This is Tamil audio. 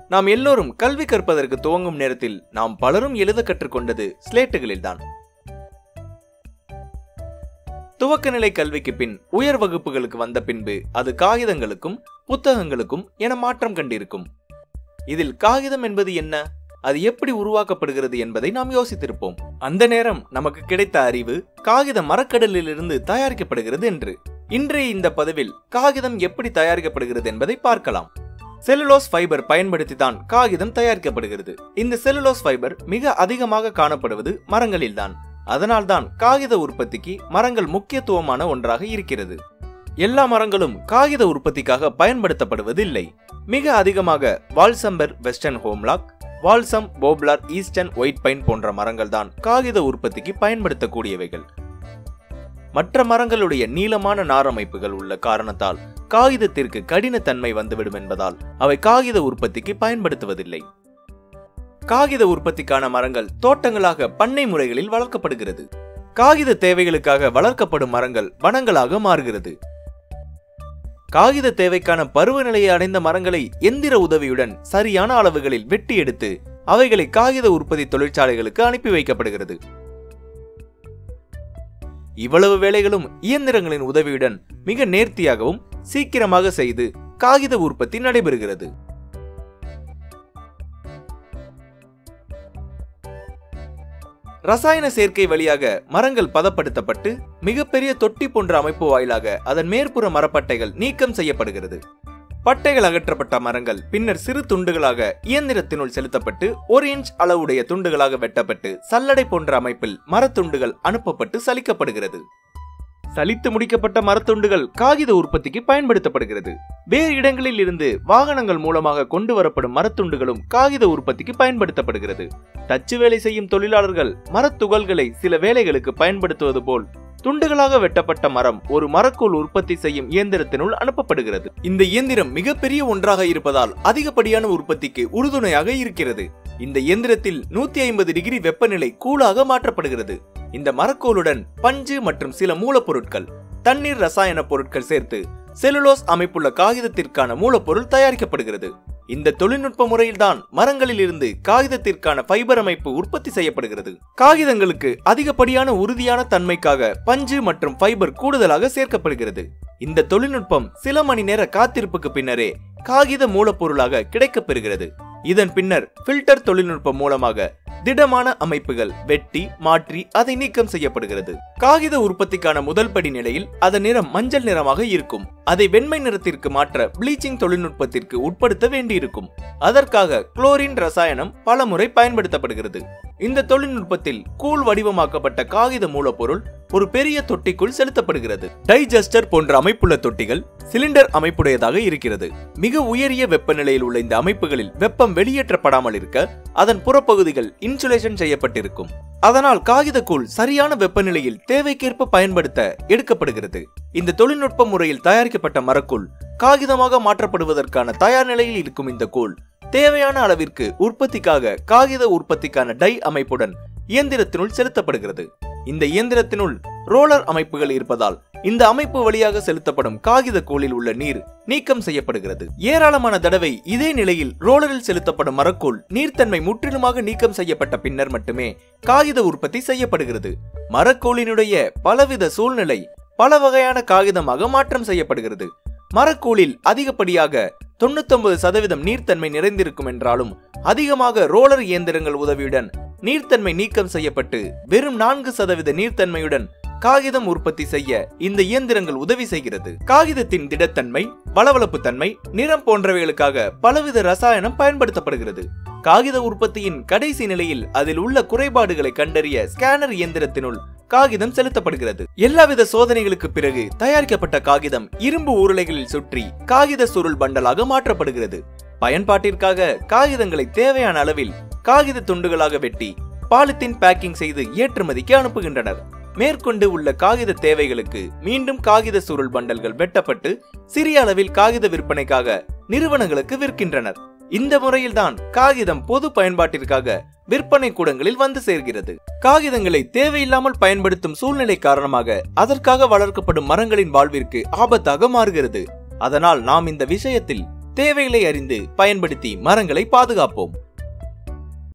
நாம் எல்லோரும் கல்வி கற்பதற்கு துவங்கும் நேரத்தில் நாம் பலரும் எழுத கற்றுக்கொண்டது ஸ்லேட்டுகளில்தான் துவக்க நிலை கல்விக்கு பின் உயர் வகுப்புகளுக்கு வந்த பின்பு அது காகிதங்களுக்கும் புத்தகங்களுக்கும் என மாற்றம் கண்டிருக்கும் இதில் காகிதம் என்பது என்ன அது எப்படி உருவாக்கப்படுகிறது என்பதை நாம் யோசித்திருப்போம் அந்த நேரம் நமக்கு கிடைத்த அறிவு காகித மரக்கடலிலிருந்து தயாரிக்கப்படுகிறது என்று இன்றைய இந்த பதிவில் காகிதம் எப்படி தயாரிக்கப்படுகிறது என்பதை பார்க்கலாம் செல்லுலோஸ் ஃபைபர் பயன்படுத்தி தான் காகிதம் தயாரிக்கப்படுகிறது இந்த செல்லுலோஸ் ஃபைபர் மிக அதிகமாக காணப்படுவது மரங்களில்தான் அதனால்தான் காகித உற்பத்திக்கு மரங்கள் முக்கியத்துவமான ஒன்றாக இருக்கிறது எல்லா மரங்களும் காகித உற்பத்திக்காக பயன்படுத்தப்படுவதில்லை மிக அதிகமாக balsam fir western hemlock balsam poplar eastern white pine போன்ற மரங்கள் தான் காகித உற்பத்திக்கு பயன்படுத்தக்கூடியவைகள் மற்ற மரங்களுடைய நீளமான நாரமைப்புகள் உள்ள காரணத்தால் காகிதத்திற்கு கடினத்தன்மை வந்துவிடும் என்பதால் அவை காகித உற்பத்திக்கு பயன்படுத்துவதில்லை காகித உற்பத்திக்கான மரங்கள் தோட்டங்களாக பண்ணை முறைகளில் வளர்க்கப்படுகிறது காகித தேவைகளுக்காக வளர்க்கப்படும் மரங்கள் வனங்களாக மாறுகிறது காகித தேவைக்கான பருவநிலையை அடைந்த மரங்களை எந்திர உதவியுடன் சரியான அளவுகளில் வெட்டி எடுத்து அவைகளை காகித உற்பத்தி தொழிற்சாலைகளுக்கு அனுப்பி வைக்கப்படுகிறது இவ்வளவு வேலைகளும் இயந்திரங்களின் உதவியுடன் மிக நேர்த்தியாகவும் சீக்கிரமாக செய்து காகித உற்பத்தி நடைபெறுகிறது ரசாயன சேர்க்கை வழியாக மரங்கள் பதப்படுத்தப்பட்டு மிகப்பெரிய தொட்டி போன்ற அமைப்பு வாயிலாக அதன் மேற்புற மரப்பட்டைகள் நீக்கம் செய்யப்படுகிறது பட்டைகள் அகற்றப்பட்ட மரங்கள் பின்னர் சிறு துண்டுகளாக இயந்திரத்தினுள் செலுத்தப்பட்டு ஒரு இன்ச் அளவுடைய துண்டுகளாக வெட்டப்பட்டு சல்லடை போன்ற அமைப்பில் மரத்துண்டுகள் அனுப்பப்பட்டு சலிக்கப்படுகிறது சலித்து முடிக்கப்பட்ட மரத்துண்டுகள் காகித உற்பத்திக்கு பயன்படுத்தப்படுகிறது வேறு இடங்களில் இருந்து வாகனங்கள் மூலமாக கொண்டு வரப்படும் மரத்துண்டுகளும் காகித உற்பத்திக்கு பயன்படுத்தப்படுகிறது தச்சு வேலை செய்யும் தொழிலாளர்கள் மரத்துகள்களை சில வேலைகளுக்கு பயன்படுத்துவது போல் துண்டுகளாக வெட்டப்பட்ட மரம் ஒரு மரக்கூழ் உற்பத்தி செய்யும் இயந்திரத்தினுள் அனுப்பப்படுகிறது இந்த இயந்திரம் மிகப்பெரிய ஒன்றாக இருப்பதால் அதிகப்படியான உற்பத்திக்கு உறுதுணையாக இருக்கிறது இந்த இயந்திரத்தில் நூத்தி ஐம்பது டிகிரி வெப்பநிலை கூலாக மாற்றப்படுகிறது இந்த மரக்கோளுடன் பஞ்சு மற்றும் சில மூலப்பொருட்கள் தண்ணீர் ரசாயன பொருட்கள் சேர்த்து செலுலோஸ் அமைப்புள்ள காகிதத்திற்கான மூலப்பொருள் தயாரிக்கப்படுகிறது இந்த தொழில்நுட்ப முறையில்தான் மரங்களில் இருந்து காகிதத்திற்கான ஃபைபர் அமைப்பு உற்பத்தி செய்யப்படுகிறது காகிதங்களுக்கு அதிகப்படியான உறுதியான தன்மைக்காக பஞ்சு மற்றும் ஃபைபர் கூடுதலாக சேர்க்கப்படுகிறது இந்த தொழில்நுட்பம் சில மணி நேர காத்திருப்புக்கு பின்னரே காகித மூலப்பொருளாக கிடைக்கப்பெறுகிறது இதன் பின்னர் ஃபில்டர் தொழில்நுட்பம் மூலமாக திடமான அமைப்புகள் வெட்டி மாற்றி அதை நீக்கம் செய்யப்படுகிறது காகித உற்பத்திக்கான முதல் படி நிலையில் அதன் நிறம் மஞ்சள் நிறமாக இருக்கும் அதை வெண்மை நிறத்திற்கு மாற்ற ப்ளீச்சிங் தொழில்நுட்பத்திற்கு உட்படுத்த வேண்டியிருக்கும் அதற்காக குளோரின் ரசாயனம் பல முறை பயன்படுத்தப்படுகிறது இந்த தொழில்நுட்பத்தில் கூழ் வடிவமாக்கப்பட்ட காகித மூலப்பொருள் ஒரு பெரிய தொட்டிக்குள் செலுத்தப்படுகிறது டைஜஸ்டர் போன்ற அமைப்புள்ள தொட்டிகள் சிலிண்டர் அமைப்புடையதாக இருக்கிறது மிக உயரிய வெப்பநிலையில் உள்ள இந்த அமைப்புகளில் வெப்பம் வெளியேற்றப்படாமல் இருக்க அதன் புறப்பகுதிகள் இன்சுலேஷன் செய்யப்பட்டிருக்கும் அதனால் காகிதக்கூழ் சரியான வெப்பநிலையில் தேவைக்கேற்ப பயன்படுத்த எடுக்கப்படுகிறது இந்த தொழில்நுட்ப முறையில் தயாரிக்கப்பட்ட மரக்கூழ் காகிதமாக மாற்றப்படுவதற்கான தயார் நிலையில் இருக்கும் இந்த கூழ் தேவையான அளவிற்கு உற்பத்திக்காக காகித உற்பத்திக்கான டை அமைப்புடன் இயந்திரத்தினுள் செலுத்தப்படுகிறது இந்த இயந்திரத்தினுள் ரோலர் அமைப்புகள் இருப்பதால் இந்த அமைப்பு வழியாக செலுத்தப்படும் காகித கூழில் உள்ள நீர் நீக்கம் செய்யப்படுகிறது ஏராளமான தடவை இதே நிலையில் ரோலரில் செலுத்தப்படும் மரக்கூழ் நீர்த்தன்மை முற்றிலுமாக நீக்கம் செய்யப்பட்ட பின்னர் மட்டுமே காகித உற்பத்தி செய்யப்படுகிறது மரக்கூழினுடைய பலவித சூழ்நிலை பல வகையான காகிதமாக மாற்றம் செய்யப்படுகிறது மரக்கூழில் அதிகப்படியாக தொண்ணூத்தொன்பது சதவீதம் நீர்த்தன்மை நிறைந்திருக்கும் என்றாலும் அதிகமாக ரோலர் இயந்திரங்கள் உதவியுடன் நீர்த்தன்மை நீக்கம் செய்யப்பட்டு வெறும் நான்கு சதவீத நீர்த்தன்மையுடன் காகிதம் உற்பத்தி செய்ய இந்த இயந்திரங்கள் உதவி செய்கிறது காகிதத்தின் திடத்தன்மை வளவளப்பு தன்மை நிறம் போன்றவைகளுக்காக பலவித ரசாயனம் பயன்படுத்தப்படுகிறது காகித உற்பத்தியின் கடைசி நிலையில் அதில் உள்ள குறைபாடுகளை கண்டறிய ஸ்கேனர் இயந்திரத்தினுள் காகிதம் செலுத்தப்படுகிறது எல்லாவித சோதனைகளுக்கு பிறகு தயாரிக்கப்பட்ட காகிதம் இரும்பு உருளைகளில் சுற்றி காகித சுருள் பண்டலாக மாற்றப்படுகிறது பயன்பாட்டிற்காக காகிதங்களை தேவையான அளவில் காகித துண்டுகளாக வெட்டி பாலித்தீன் பேக்கிங் செய்து ஏற்றுமதிக்கு அனுப்புகின்றனர் மேற்கொண்டு உள்ள காகித தேவைகளுக்கு மீண்டும் காகித சுருள் பண்டல்கள் வெட்டப்பட்டு சிறிய அளவில் காகித விற்பனைக்காக நிறுவனங்களுக்கு விற்கின்றனர் இந்த முறையில்தான் காகிதம் பொது பயன்பாட்டிற்காக விற்பனை கூடங்களில் வந்து சேர்கிறது காகிதங்களை தேவையில்லாமல் பயன்படுத்தும் சூழ்நிலை காரணமாக அதற்காக வளர்க்கப்படும் மரங்களின் வாழ்விற்கு ஆபத்தாக மாறுகிறது அதனால் நாம் இந்த விஷயத்தில் தேவைகளை அறிந்து பயன்படுத்தி மரங்களை பாதுகாப்போம்